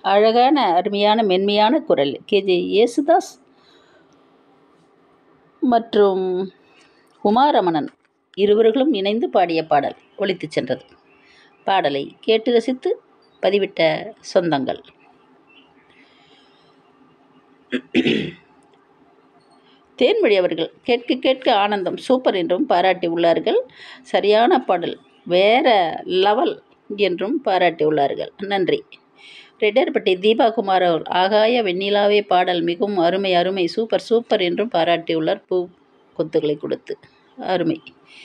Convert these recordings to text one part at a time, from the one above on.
அழகான அருமையான மென்மையான குரல் கேஜே யேசுதாஸ் மற்றும் உமாரமணன் இருவர்களும் இணைந்து பாடிய பாடல் ஒலித்துச் சென்றது பாடலை கேட்டு ரசித்து பதிவிட்ட சொந்தங்கள் தேன்மொழி அவர்கள் கேட்க கேட்க ஆனந்தம் சூப்பர் என்றும் பாராட்டி உள்ளார்கள் சரியான பாடல் வேற லெவல் என்றும் பாராட்டி உள்ளார்கள் நன்றி ரெட்டர்பட்டி தீபா குமார் அவர்கள் ஆகாய வெண்ணிலாவே பாடல் மிகவும் அருமை அருமை சூப்பர் சூப்பர் என்றும் பாராட்டியுள்ளார் பூ கொத்துக்களை கொடுத்து அருமை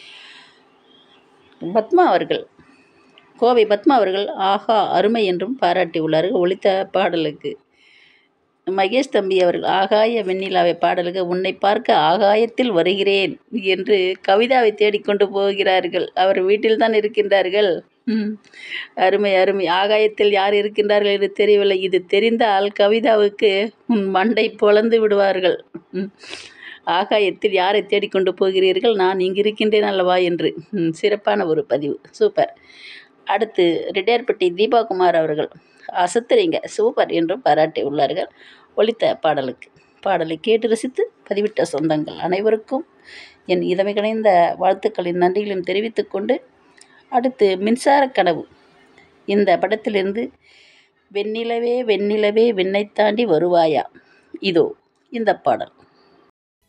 பத்மா அவர்கள் கோவை பத்மா அவர்கள் ஆஹா அருமை என்றும் பாராட்டியுள்ளார்கள் ஒலித்த பாடலுக்கு மகேஷ் தம்பி அவர்கள் ஆகாய வெண்ணிலாவை பாடலுக்கு உன்னை பார்க்க ஆகாயத்தில் வருகிறேன் என்று கவிதாவை தேடிக்கொண்டு போகிறார்கள் அவர் வீட்டில் தான் இருக்கின்றார்கள் ம். அருமை அருமை ஆகாயத்தில் யார் இருக்கின்றார்கள் என்று தெரியவில்லை இது தெரிந்தால் கவிதாவுக்கு உன் மண்டை பொளந்து விடுவார்கள் ம். ஆகாயத்தில் யாரை தேடிக்கொண்டு போகிறீர்கள் நான் இங்கு இருக்கின்றேன் அல்லவா என்று ம், சிறப்பான ஒரு பதிவு சூப்பர் அடுத்து ரிட்டையர்பட்டி தீபாகுமார் அவர்கள் அசத்துறீங்க சூப்பர் என்றும் பாராட்டி உள்ளார்கள் ஒலித்த பாடலுக்கு பாடலை கேட்டு ரசித்து பதிவிட்ட சொந்தங்கள் அனைவருக்கும் என் இதமை கணைந்த வாழ்த்துக்களின் நன்றிகளையும் தெரிவித்துக்கொண்டு அடுத்து மின்சார கனவு இந்த படத்திலிருந்து வெண்ணிலவே வெண்ணிலவே விண்ணை தாண்டி வருவாயா இதோ இந்த பாடல்